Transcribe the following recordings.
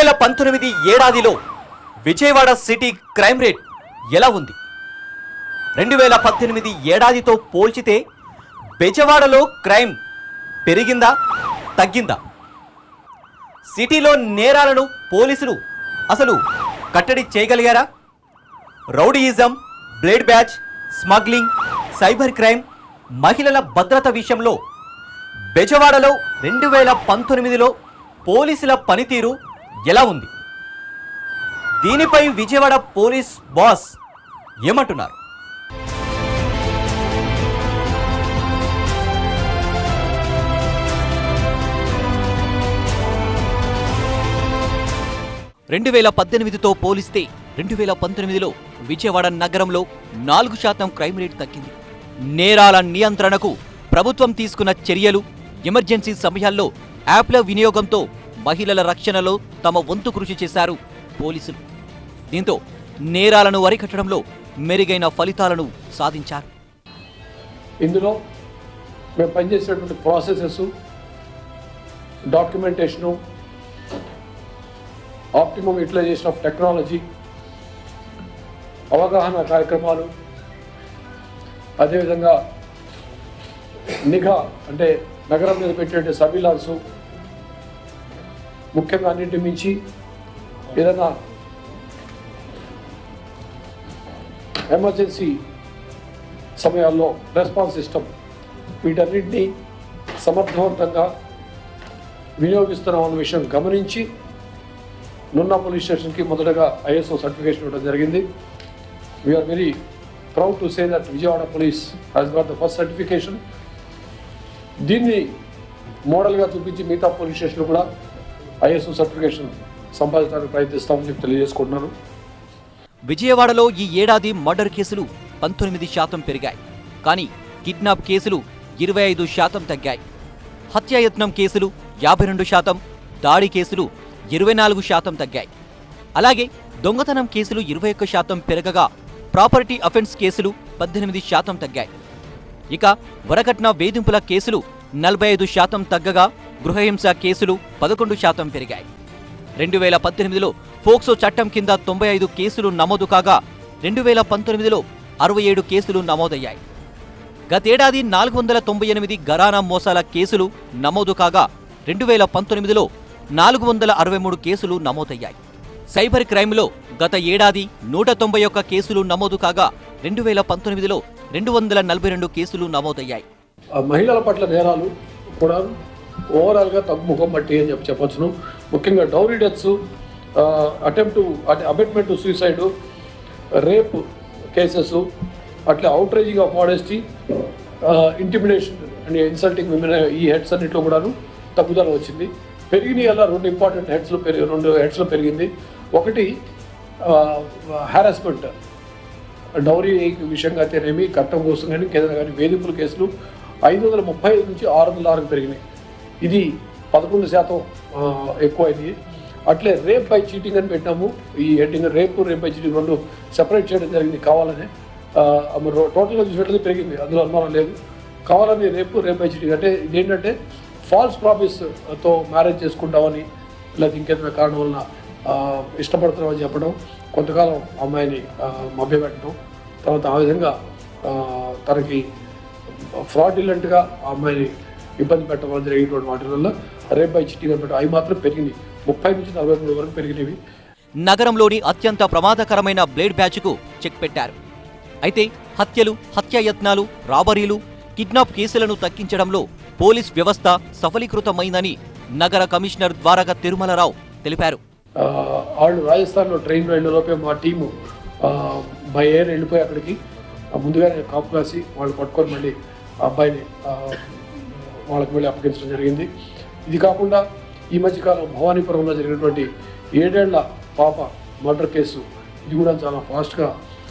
వేల పంతొమ్మిది ఏడాదిలో విజయవాడ సిటీ క్రైమ్ రేట్ ఎలా ఉంది రెండు వేల పద్దెనిమిది ఏడాదితో పోల్చితే బెజవాడలో క్రైమ్ పెరిగిందా తగ్గిందా సిటీలో నేరాలను పోలీసులు అసలు కట్టడి చేయగలిగారా rowdyism blade batch smuggling cyber crime మహిళల భద్రత విషయంలో బెజవాడలో రెండు వేల పంతొమ్మిదిలో పోలీసుల పనితీరు ఎలా ఉంది దీనిపై విజయవాడ పోలీస్ బాస్ ఏమంటున్నారు రెండు వేల పద్దెనిమిదితో పోలిస్తే రెండు వేల పంతొమ్మిదిలో విజయవాడ నగరంలో నాలుగు శాతం క్రైమ్ రేట్ తగ్గింది నేరాల నియంత్రణకు ప్రభుత్వం తీసుకున్న చర్యలు ఎమర్జెన్సీ సమయాల్లో యాప్ల వినియోగంతో మహిళల రక్షణలో తమ వంతు కృషి చేశారు పోలీసులు దీంతో నేరాలను అరికట్టడంలో మెరుగైన ఫలితాలను సాధించారు ఇందులో మేము పనిచేసేటువంటి processes documentation optimum utilisation of technology అవగాహన కార్యక్రమాలు అదేవిధంగా నిఘా అంటే నగరం మీద పెట్టే సర్వీలాన్స్ ముఖ్యంగా అన్నింటి మించి ఏదైనా ఎమర్జెన్సీ సమయాల్లో రెస్పాన్స్ సిస్టమ్ వీటన్నిటినీ సమర్థవంతంగా వినియోగిస్తున్నాం అన్న విషయం గమనించి నున్న పోలీస్ స్టేషన్కి మొదటగా ఐఎస్ఓ సర్టిఫికేషన్ ఇవ్వడం జరిగింది we're very proud to say that Vijayawada police has got the first certification దీన్ని మోడల్గా చూపించి మిగతా పోలీస్ స్టేషన్లు కూడా ఐఎస్ఓ సర్టిఫికేషన్ సంపాదించడానికి ప్రయత్నిస్తామని చెప్పి తెలియజేసుకుంటున్నాను విజయవాడలో ఈ ఏడాది మర్డర్ కేసులు పంతొమ్మిది శాతం పెరిగాయి కానీ కిడ్నాప్ కేసులు ఇరవై ఐదు శాతం తగ్గాయి హత్యాయత్నం కేసులు యాభై రెండు శాతం దాడి కేసులు ఇరవై నాలుగు శాతం తగ్గాయి అలాగే దొంగతనం కేసులు ఇరవై ఒక్క శాతం పెరగగా ప్రాపర్టీ అఫెన్స్ కేసులు పద్దెనిమిది శాతం తగ్గాయి ఇక వరకట్న వేధింపుల కేసులు నలభై ఐదు శాతం తగ్గగా గృహహింస కేసులు పదకొండు శాతం పెరిగాయి రెండు వేల పద్దెనిమిదిలో ఫోక్సో చట్టం కింద తొంభై ఐదు కేసులు నమోదు కాగా రెండు వేల పంతొమ్మిదిలో అరవై ఏడు కేసులు నమోదయ్యాయి గతేడాది నాలుగు వందల తొంభై ఎనిమిది గరానా మోసాల కేసులు నమోదు కాగా రెండు వేల పంతొమ్మిదిలో నాలుగు వందల అరవై మూడు కేసులు నమోదయ్యాయి సైబర్ క్రైమ్లో గత ఏడాది నూట తొంభై ఒక్క కేసులు నమోదు కాగా రెండు వేల పంతొమ్మిదిలో రెండు వందల నలభై రెండు కేసులు నమోదయ్యాయి ఆ మహిళల పట్ల నేరాలు కూడా ఓవరాల్గా తగ్గుముఖం బట్టి అని చెప్పి చెప్పొచ్చును ముఖ్యంగా డౌరీ డెత్స్ అటెంప్ట్ అంటే అబెట్మెంట్ సూసైడ్ రేప్ కేసెస్ అట్లా outraging of modesty intimidation and insulting women ఈ హెడ్స్ అన్నింటిలో కూడాను తగ్గుదల వచ్చింది పెరిగినాయి అలా రెండు ఇంపార్టెంట్ హెడ్స్లో పెరిగి రెండు హెడ్స్లో పెరిగింది ఒకటి హారాస్మెంట్ డౌరీ విషయంగా అయితేనేమి కట్టం కోసం కానీ ఇంకేదైనా కానీ వేధింపుల కేసులు ఐదు వందల ముప్పై ఐదు నుంచి ఆరు వందల ఆరుకు పెరిగినాయి ఇది పదకొండు శాతం ఆ, ఎక్కువైంది అట్లే రేప్ బై చీటింగ్ అని పెట్టాము ఈ heading rape rape by cheating రెండు సెపరేట్ చేయడం జరిగింది కావాలని ఆ, మరి టోటల్గా చూసినట్లయితే పెరిగింది అందులో అనుమానం లేదు కావాలని రేపు రేప్ బై చీటింగ్ అంటే ఇదేంటంటే ఫాల్స్ ప్రామిస్తో మ్యారేజ్ చేసుకుంటామని లేదా ఇంకేదైనా కారణం వలన ఆ, ఇష్టపడుతున్నామని చెప్పడం కొంతకాలం అమ్మాయిని ఆ, మభ్యపెట్టడం తర్వాత ఆ విధంగా ఆ, తనకి ఫ్రాడ్యులెంట్గా ఆ అమ్మాయిని ఇబ్బంది పెట్టడం వల్ల జరిగేటువంటి వాటి వల్ల రేప్ బై చిట్టింగ్ అనమాట అవి మాత్రం పెరిగినాయి ముప్పై నుంచి నలభై మూడు వరకు పెరిగినవి నగరంలోని అత్యంత ప్రమాదకరమైన బ్లేడ్ బ్యాచ్కు చెక్ పెట్టారు అయితే హత్యలు హత్యాయత్నాలు రాబరీలు కిడ్నాప్ కేసులను తగ్గించడంలో పోలీస్ వ్యవస్థ సఫలీకృతమైందని నగర కమిషనర్ ద్వారక తిరుమలరావు తెలిపారు ఆ, వాళ్ళు రాజస్థాన్లో ట్రైన్ వెళ్ళే లోపే మా టీము బై ఎయిర్ వెళ్ళిపోయి అక్కడికి ఆ, ముందుగానే కాపు కాసి వాళ్ళు పట్టుకొని మళ్ళీ ఆ అబ్బాయిని ఆ, వాళ్ళకి వెళ్ళి అప్పగించడం జరిగింది ఇది కాకుండా ఈ మధ్యకాలం భవానీపురంలో జరిగినటువంటి ఏడేళ్ల పాప మర్డర్ కేసు ఇది కూడా చాలా ఫాస్ట్గా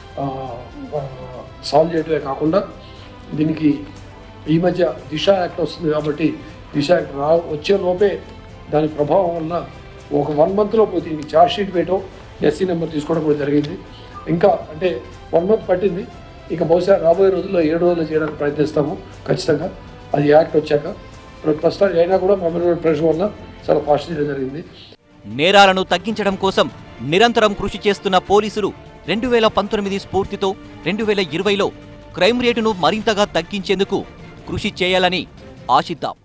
సాల్వ్ చేయడమే కాకుండా దీనికి ఈ మధ్య దిశ యాక్ట్ వస్తుంది కాబట్టి దిశ యాక్ట్ రా వచ్చే లోపే దాని ప్రభావం వల్ల ఒక వన్ మంత్లో పోయి దీనికి ఛార్జ్ షీట్ వేయటం ఎస్సీ నెంబర్ తీసుకోవడం కూడా జరిగింది ఇంకా అంటే వన్ మంత్ పట్టింది ఇక బహుశా రాబోయే రోజుల్లో ఏడు రోజులు చేయడానికి ప్రయత్నిస్తాము ఖచ్చితంగా అది యాక్ట్ వచ్చాక ఇప్పుడు ప్రస్తుతానికి అయినా కూడా మా మీద ప్రెషర్ వల్ల చాలా ఫాస్ట్ చేయడం జరిగింది నేరాలను తగ్గించడం కోసం నిరంతరం కృషి చేస్తున్న పోలీసులు రెండు వేల పంతొమ్మిది స్ఫూర్తితో రెండు వేల ఇరవైలో క్రైమ్ రేటును మరింతగా తగ్గించేందుకు కృషి చేయాలని ఆశిద్దాం